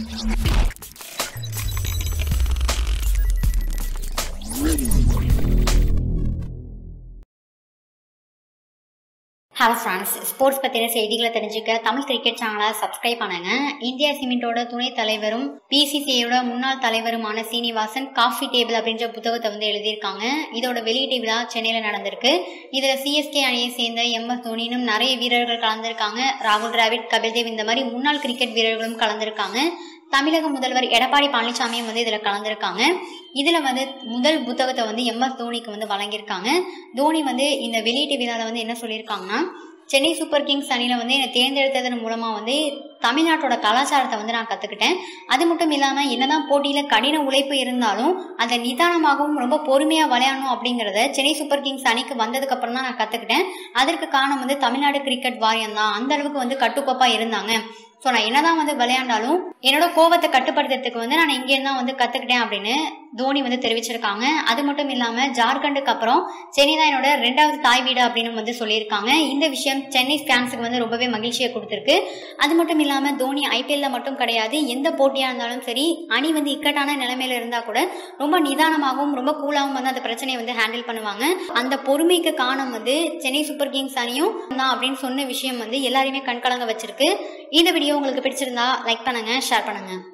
hello friends sports பற்றின செய்திகளை தெரிஞ்சுக்க தமிழ் கிரிக்கெட் சேனலை சப்ஸ்கிரைப் பண்ணுங்க இந்தியா சிமெண்டோட துணைத் தலைவரும் பிசிசிஐயோட முன்னாள் தலைவருமான சீனிவாசன் காஃபி டேபிள் அப்படின்ற புத்தகத்தை வந்து எழுதியிருக்காங்க இதோட வெளியீட்டு விழா சென்னையில் நடந்திருக்கு இதில் சிஎஸ்கே அணியை சேர்ந்த எம் எஸ் தோனினும் நிறைய வீரர்கள் கலந்திருக்காங்க ராகுல் டிராவிட் கபில் தேவ் இந்த மாதிரி முன்னாள் கிரிக்கெட் வீரர்களும் கலந்திருக்காங்க தமிழக முதல்வர் எடப்பாடி பழனிசாமியும் வந்து இதில் கலந்துருக்காங்க இதில் வந்து முதல் புத்தகத்தை வந்து எம் எஸ் தோனிக்கு வந்து வழங்கியிருக்காங்க தோனி வந்து இந்த வெளியீட்டு விழாவில் வந்து என்ன சொல்லியிருக்காங்கன்னா சென்னை சூப்பர் கிங்ஸ் அணியில் வந்து என்னை தேர்ந்தெடுத்ததன் மூலமாக வந்து தமிழ்நாட்டோட கலாச்சாரத்தை வந்து நான் கற்றுக்கிட்டேன் அது மட்டும் இல்லாமல் என்னதான் போட்டியில் கடின உழைப்பு இருந்தாலும் அதை நிதானமாகவும் ரொம்ப பொறுமையாக விளையாடணும் அப்படிங்கிறத சென்னை சூப்பர் கிங்ஸ் அணிக்கு வந்ததுக்கு அப்புறம் தான் நான் கற்றுக்கிட்டேன் அதற்கு காரணம் வந்து தமிழ்நாடு கிரிக்கெட் வாரியம் தான் அந்த அளவுக்கு வந்து கட்டுக்கோப்பாக இருந்தாங்க ஸோ நான் என்னதான் வந்து விளையாண்டாலும் என்னோட கோவத்தை கட்டுப்படுத்துறதுக்கு வந்து நான் இங்கேருந்து தான் வந்து கற்றுக்கிட்டேன் அப்படின்னு தோனி வந்து தெரிவிச்சிருக்காங்க அது மட்டும் இல்லாமல் ஜார்க்கண்டுக்கு அப்புறம் சென்னை தான் என்னோட ரெண்டாவது தாய் வீடு அப்படின்னு வந்து சொல்லியிருக்காங்க இந்த விஷயம் சென்னை ஃபேன்ஸுக்கு வந்து ரொம்பவே மகிழ்ச்சியை கொடுத்துருக்கு அது மட்டும் இல்லாமல் தோனி ஐபிஎல்ல மட்டும் கிடையாது எந்த போட்டியாக இருந்தாலும் சரி அணி வந்து இக்கட்டான நிலைமையில இருந்தால் கூட ரொம்ப நிதானமாகவும் ரொம்ப கூலாகவும் வந்து அந்த பிரச்சனையை வந்து ஹேண்டில் பண்ணுவாங்க அந்த பொறுமைக்கு காரணம் வந்து சென்னை சூப்பர் கிங்ஸ் அணியும் தான் அப்படின்னு சொன்ன விஷயம் வந்து எல்லாரையுமே கண்கலங்க வச்சிருக்கு இந்த வீடியோ உங்களுக்கு பிடிச்சிருந்தா லைக் பண்ணுங்க ஷேர் பண்ணுங்க